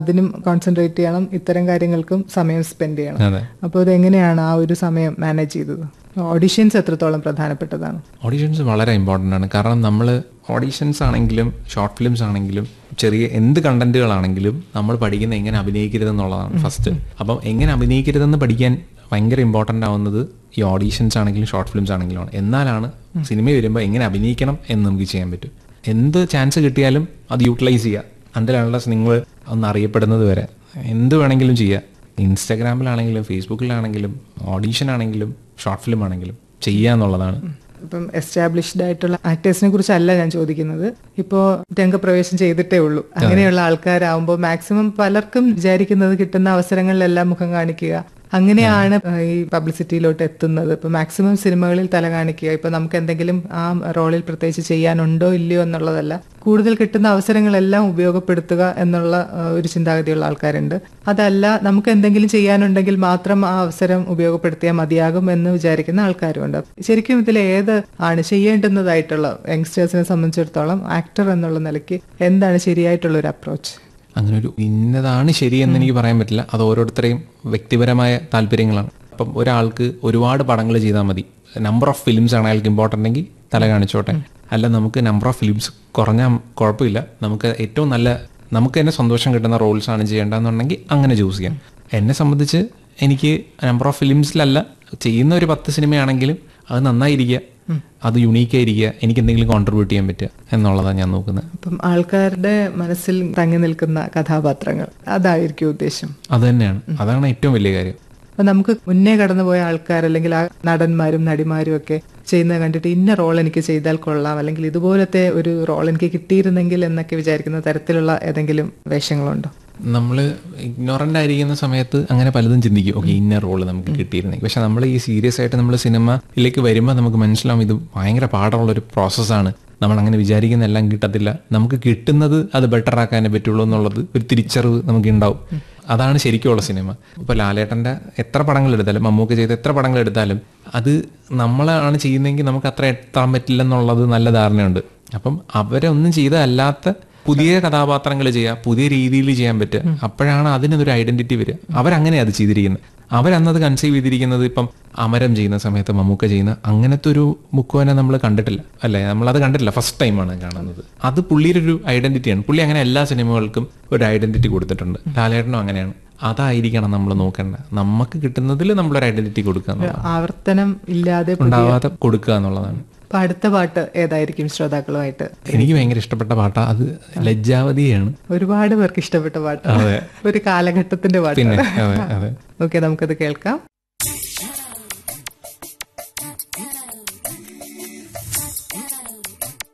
അതിനും കോൺസെൻട്രേറ്റ് ചെയ്യണം ഇത്തരം കാര്യങ്ങൾക്കും സമയം സ്പെൻഡ് ചെയ്യണം അതെ അപ്പോൾ ഇത് എങ്ങനെയാണ് ആ ഒരു സമയം മാനേജ് ചെയ്തത് ഓഡിഷൻസ് എത്രത്തോളം പ്രധാനപ്പെട്ടതാണ് ഓഡീഷൻസ് വളരെ ഇമ്പോർട്ടൻ്റ് ആണ് കാരണം നമ്മൾ ഓഡീഷൻസ് ആണെങ്കിലും ഷോർട്ട് ഫിലിംസ് ആണെങ്കിലും ചെറിയ എന്ത് കണ്ടന്റുകളാണെങ്കിലും നമ്മൾ പഠിക്കുന്ന എങ്ങനെ അഭിനയിക്കരുതെന്നുള്ളതാണ് ഫസ്റ്റ് അപ്പം എങ്ങനെ അഭിനയിക്കരുതെന്ന് പഠിക്കാൻ ഭയങ്കര ഇമ്പോർട്ടൻ്റ് ആവുന്നത് ഈ ഓഡീഷൻസ് ആണെങ്കിലും ഷോർട്ട് ഫിലിംസ് ആണെങ്കിലും ആണ് എന്നാലാണ് സിനിമ വരുമ്പോൾ എങ്ങനെ അഭിനയിക്കണം എന്ന് നമുക്ക് ചെയ്യാൻ പറ്റും എന്ത് ചാൻസ് കിട്ടിയാലും അത് യൂട്ടിലൈസ് ചെയ്യുക അണ്ടർ നിങ്ങൾ ഒന്ന് അറിയപ്പെടുന്നത് വരെ എന്ത് വേണമെങ്കിലും ചെയ്യുക ഇൻസ്റ്റാഗ്രാമിലാണെങ്കിലും ഫേസ്ബുക്കിലാണെങ്കിലും ഓഡീഷൻ ആണെങ്കിലും ഷോർട്ട് ഫിലിം ആണെങ്കിലും ചെയ്യുക എന്നുള്ളതാണ് ഇപ്പം എസ്റ്റാബ്ലിഷ്ഡ് ആയിട്ടുള്ള ആക്ടേഴ്സിനെ കുറിച്ചല്ല ഞാൻ ചോദിക്കുന്നത് ഇപ്പോൾ രംഗപ്രവേശം ചെയ്തിട്ടേ ഉള്ളൂ അങ്ങനെയുള്ള ആൾക്കാരാവുമ്പോൾ മാക്സിമം പലർക്കും വിചാരിക്കുന്നത് കിട്ടുന്ന അവസരങ്ങളിലെല്ലാം മുഖം കാണിക്കുക അങ്ങനെയാണ് ഈ പബ്ലിസിറ്റിയിലോട്ട് എത്തുന്നത് ഇപ്പൊ മാക്സിമം സിനിമകളിൽ തല കാണിക്കുക ഇപ്പൊ നമുക്ക് എന്തെങ്കിലും ആ റോളിൽ പ്രത്യേകിച്ച് ചെയ്യാനുണ്ടോ ഇല്ലയോ എന്നുള്ളതല്ല കൂടുതൽ കിട്ടുന്ന അവസരങ്ങളെല്ലാം ഉപയോഗപ്പെടുത്തുക എന്നുള്ള ആ, ഒരു ചിന്താഗതിയുള്ള ആൾക്കാരുണ്ട് അതല്ല നമുക്ക് എന്തെങ്കിലും ചെയ്യാനുണ്ടെങ്കിൽ മാത്രം ആ അവസരം ഉപയോഗപ്പെടുത്തിയാൽ മതിയാകും എന്ന് വിചാരിക്കുന്ന ആൾക്കാരുമുണ്ട് ശരിക്കും ഇതിൽ ഏത് ആണ് ചെയ്യേണ്ടുന്നതായിട്ടുള്ള യങ്സ്റ്റേഴ്സിനെ സംബന്ധിച്ചിടത്തോളം ആക്ടർ എന്നുള്ള നിലയ്ക്ക് എന്താണ് ശരിയായിട്ടുള്ള ഒരു അപ്രോച്ച് അങ്ങനെ ഒരു ഇന്നതാണ് ശരിയെന്ന് എനിക്ക് പറയാൻ പറ്റില്ല അത് ഓരോരുത്തരെയും വ്യക്തിപരമായ താല്പര്യങ്ങളാണ് അപ്പം ഒരാൾക്ക് ഒരുപാട് പടങ്ങൾ ചെയ്താൽ മതി നമ്പർ ഓഫ് ഫിലിംസ് ആണ് അയാൾക്ക് ഇമ്പോർട്ടൻ്റ് എങ്കിൽ തല കാണിച്ചോട്ടെ അല്ല നമുക്ക് നമ്പർ ഓഫ് ഫിലിംസ് കുറഞ്ഞാൽ കുഴപ്പമില്ല നമുക്ക് ഏറ്റവും നല്ല നമുക്ക് തന്നെ സന്തോഷം കിട്ടുന്ന റോൾസ് ആണ് ചെയ്യേണ്ടതെന്നുണ്ടെങ്കിൽ അങ്ങനെ ചൂസ് ചെയ്യാം എന്നെ സംബന്ധിച്ച് എനിക്ക് നമ്പർ ഓഫ് ഫിലിംസിലല്ല ചെയ്യുന്ന ഒരു പത്ത് സിനിമയാണെങ്കിലും അത് നന്നായിരിക്കുക അത് യുണീക്കായിരിക്കുക എനിക്ക് എന്തെങ്കിലും കോൺട്രിബ്യൂട്ട് ചെയ്യാൻ പറ്റുക എന്നുള്ളതാണ് ഞാൻ നോക്കുന്നത് അപ്പം ആൾക്കാരുടെ മനസ്സിൽ തങ്ങി നിൽക്കുന്ന കഥാപാത്രങ്ങൾ അതായിരിക്കും ഉദ്ദേശം അത് തന്നെയാണ് അതാണ് ഏറ്റവും വലിയ കാര്യം അപ്പൊ നമുക്ക് മുന്നേ കടന്നുപോയ ആൾക്കാർ അല്ലെങ്കിൽ ആ നടന്മാരും നടിമാരും ഒക്കെ ചെയ്യുന്നത് കണ്ടിട്ട് ഇന്ന റോൾ എനിക്ക് ചെയ്താൽ കൊള്ളാം അല്ലെങ്കിൽ ഇതുപോലത്തെ ഒരു റോൾ എനിക്ക് കിട്ടിയിരുന്നെങ്കിൽ എന്നൊക്കെ വിചാരിക്കുന്ന തരത്തിലുള്ള ഏതെങ്കിലും വേഷങ്ങളുണ്ടോ നമ്മൾ ഇഗ്നോറൻ്റ് ആയിരിക്കുന്ന സമയത്ത് അങ്ങനെ പലതും ചിന്തിക്കും ഓക്കെ ഇന്ന റോള് നമുക്ക് കിട്ടിയിരുന്നെങ്കിൽ പക്ഷെ നമ്മൾ ഈ സീരിയസ് ആയിട്ട് നമ്മൾ സിനിമയിലേക്ക് വരുമ്പോൾ നമുക്ക് മനസ്സിലാവും ഇത് ഭയങ്കര പാടുള്ള ഒരു പ്രോസസ്സാണ് നമ്മൾ അങ്ങനെ വിചാരിക്കുന്ന എല്ലാം കിട്ടത്തില്ല നമുക്ക് കിട്ടുന്നത് അത് ബെറ്റർ ആക്കാനേ പറ്റുള്ളൂ എന്നുള്ളത് ഒരു തിരിച്ചറിവ് നമുക്ക് ഉണ്ടാവും അതാണ് ശരിക്കുള്ള സിനിമ ഇപ്പോൾ ലാലേട്ടൻ്റെ എത്ര പടങ്ങൾ എടുത്താലും മമ്മൂക്ക ചെയ്ത എത്ര പടങ്ങൾ എടുത്താലും അത് നമ്മളാണ് ചെയ്യുന്നതെങ്കിൽ നമുക്ക് അത്ര എത്താൻ പറ്റില്ല എന്നുള്ളത് നല്ല ധാരണയുണ്ട് അപ്പം അവരെ ഒന്നും ചെയ്തല്ലാത്ത പുതിയ കഥാപാത്രങ്ങൾ ചെയ്യുക പുതിയ രീതിയിൽ ചെയ്യാൻ പറ്റുക അപ്പോഴാണ് അതിനൊരു ഐഡന്റിറ്റി വരിക അവരങ്ങനെയാണ് അത് ചെയ്തിരിക്കുന്നത് അവരന്നത് കൺസീവ് ചെയ്തിരിക്കുന്നത് ഇപ്പം അമരം ചെയ്യുന്ന സമയത്ത് മമ്മൂക്ക ചെയ്യുന്ന അങ്ങനത്തെ ഒരു മുക്കുവനെ നമ്മൾ കണ്ടിട്ടില്ല അല്ലേ നമ്മളത് കണ്ടിട്ടില്ല ഫസ്റ്റ് ടൈമാണ് കാണുന്നത് അത് പുള്ളിയുടെ ഒരു ഐഡന്റിറ്റിയാണ് പുള്ളി അങ്ങനെ എല്ലാ സിനിമകൾക്കും ഒരു ഐഡന്റിറ്റി കൊടുത്തിട്ടുണ്ട് ലാലേട്ടനും അങ്ങനെയാണ് അതായിരിക്കണം നമ്മൾ നോക്കേണ്ടത് നമുക്ക് കിട്ടുന്നതിൽ നമ്മളൊരു ഐഡന്റിറ്റി കൊടുക്കുക എന്നുള്ളത്. ആവർത്തനം ഇല്ലാതെ ഉണ്ടാവാതെ കൊടുക്കുക എന്നുള്ളതാണ് അപ്പൊ അടുത്ത പാട്ട് ഏതായിരിക്കും ശ്രോതാക്കളുമായിട്ട് എനിക്ക് ഭയങ്കര ഇഷ്ടപ്പെട്ട പാട്ടാ അത് ലജ്ജാവതിയാണ് ഒരുപാട് പേർക്ക് ഇഷ്ടപ്പെട്ട പാട്ട് അതെ. ഒരു കാലഘട്ടത്തിന്റെ പാട്ട് പിന്നെ അതെ അതെ ഓക്കെ നമുക്കത് കേൾക്കാം